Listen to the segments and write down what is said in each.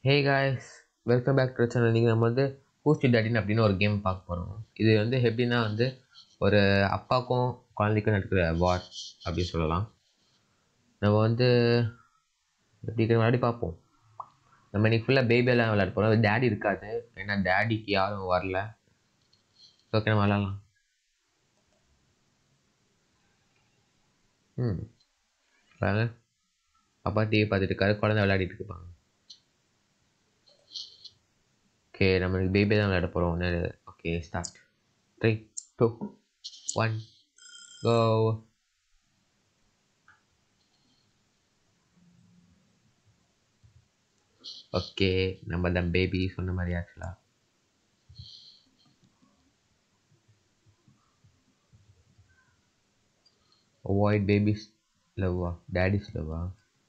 Hey guys welcome back to channel நீங்கள் நம்ம வந்து பூஸ்டி டாடின் அப்படின்னு ஒரு கேம் பார்க்க போகிறோம் இது வந்து எப்படின்னா வந்து ஒரு அப்பாவுக்கும் குழந்தைக்கும் நடக்கிற வார் அப்படின்னு சொல்லலாம் நம்ம வந்து எப்படி இருக்கிற முன்னாடி பார்ப்போம் நம்ம இன்னைக்கு ஃபுல்லாக பேபியெல்லாம் விளையாட போகிறோம் டேடி இருக்காது ஏன்னா டேடிக்கு யாரும் வரல ஓகே நம்ம விளாட்லாம் ம் பாருங்க அப்பா டிவி பார்த்துட்டு இருக்காரு குழந்தை விளையாடிட்டு இருப்பாங்க ஓகே நம்மளுக்கு பேபி தான் விளையாட போகிறோம் okay start three two one go okay நம்ம தான் பேபி சொன்ன மாதிரி ஆக்சுவலா அவாய்ட் பேபிஸ் லவ்வா டேடிஸ் லவ்வா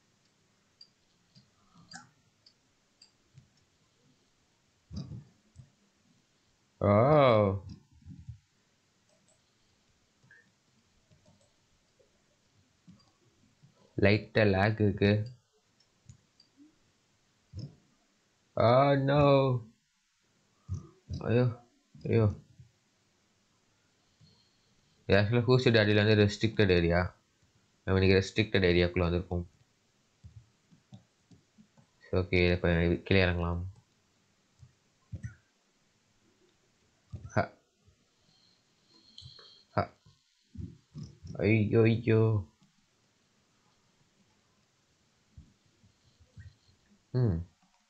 Oh. லைட்டாக லேக் இருக்கு ஆ நோ ஐயோ ஐயோ ஆக்சுவலாக ஹூசி டேடியில் வந்து ரெஸ்ட்ரிக்டட் ஏரியா நம்ம இன்றைக்கி ரெஸ்ட்ரிக்டட் ஏரியாக்குள்ளே வந்திருக்கோம் ஓகே இப்போ கீழே இறங்கலாம் ஹ ஹ ஐயோ ஐயோ ம்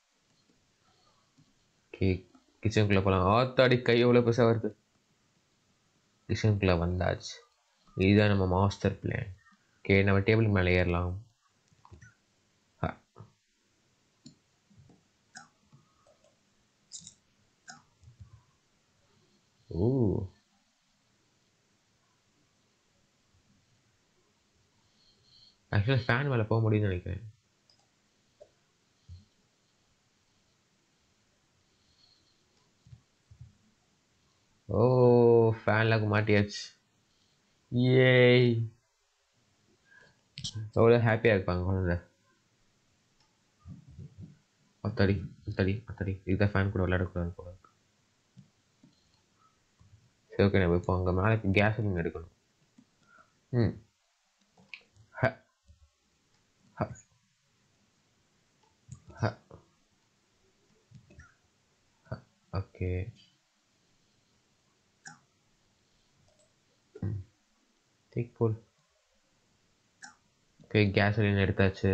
ஓகே கிச்சனுக்குள்ளே போகலாம் ஆத்தாடி கை எவ்வளோ பெருசாக வருது கிச்சனுக்குள்ளே வந்தாச்சு இதுதான் நம்ம மாஸ்டர் பிளான் ஓகே நம்ம டேபிள் மேலே ஏறலாம் ஹ. ஓ ஆக்சுவலாக ஃபேன் மேலே போக முடியும்னு நினைக்கிறேன் ஓ ஃபேன்லாக்கு மாட்டியாச்சு ஏய் எவ்வளோ ஹாப்பியாக இருப்பாங்க குழந்தை அத்தடி அத்தடி அத்தடி இதுதான் ஃபேன் கூட விளையாடக்கூடாது போல இருக்கு. சரி ஓகே நம்ம இப்போ அங்கே மேலே கேஸ் ரூம் எடுக்கணும் ம் ஹ ஹ ஹ ஹ ஓகே டேக் போல் ஓகே கேசலின் எடுத்தாச்சு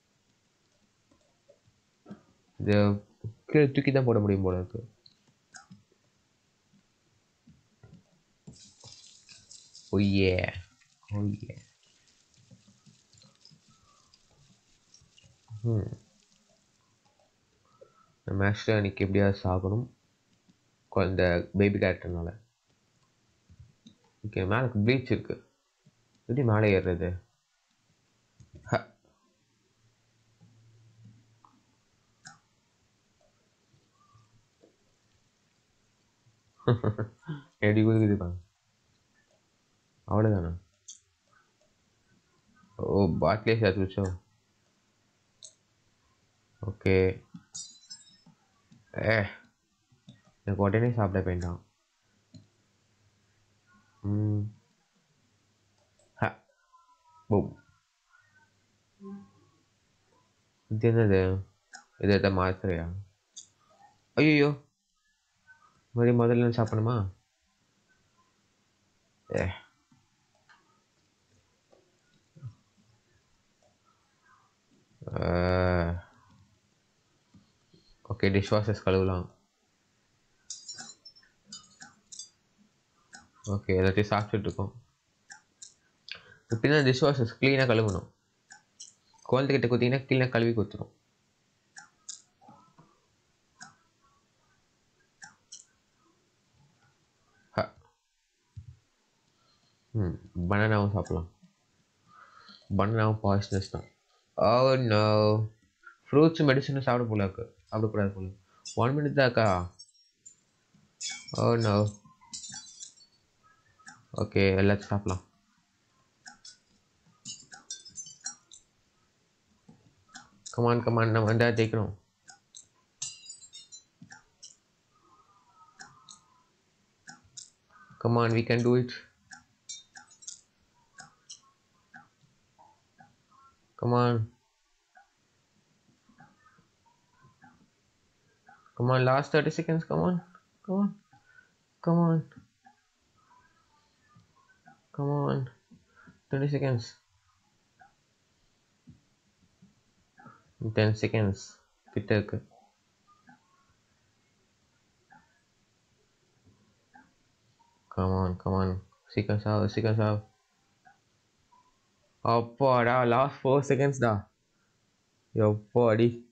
இது கீழே தூக்கி தான் போட முடியும் போல இருக்கு ஒய்யே ஒய்யே ம் நம்ம ஆக்சுவலாக அன்றைக்கி எப்படியாவது சாகணும் இந்த பேபி கேரக்டர்னால ஓகே மேலே ப்ளீச் இருக்கு எப்படி மேலே ஏறுறது ஹ. எப்படி குதிக்குது பாங்க அவ்வளோதானா ஓ பாட்டிலே சேர்த்து வச்சோ ஓகே ஏ எனக்கு உடனே சாப்பிட வேண்டாம் ம் ஹ பூம் இது என்னது இது எதாவது மாத்திரையா ஐயோ மறுபடியும் முதல்ல இருந்து சாப்பிடணுமா ஏ ஓகே டிஷ் வாஷஸ் கழுவலாம் ஓகே எல்லாத்தையும் சாப்பிட்டுட்டு இருக்கோம் இப்படிதான் டிஷ் வாஷஸ் க்ளீனாக கழுவணும் குழந்தைகிட்ட குத்திங்கன்னா க்ளீனாக கழுவி குத்துரும் ஹ. ம் பனானாவும் சாப்பிடலாம் பனானாவும் பாய்ஸ்னஸ் தான் ஓ நோ ஃப்ரூட்ஸ் மெடிசனும் சாப்பிட போல இருக்கு சாப்பிடக்கூடாது போல ஒன் மினிட் தான் இருக்கா ஓ நோ ஓகே எல்லாத்தையும் சாப்பிடலாம் கமான் கமான் நம்ம வந்து ஜெயிக்கணும் Come on, we can do it. Come on. Come on, last 30 seconds. Come on. Come on. Come on. Come on. 20 seconds. 10 seconds. கிட்ட இருக்கு Come on, come on. சீக்கிரம் சாவு சீக்கிரம் சாவு அப்பாடா லாஸ்ட் ஃபோர் செகண்ட்ஸ்டா எப்பாடி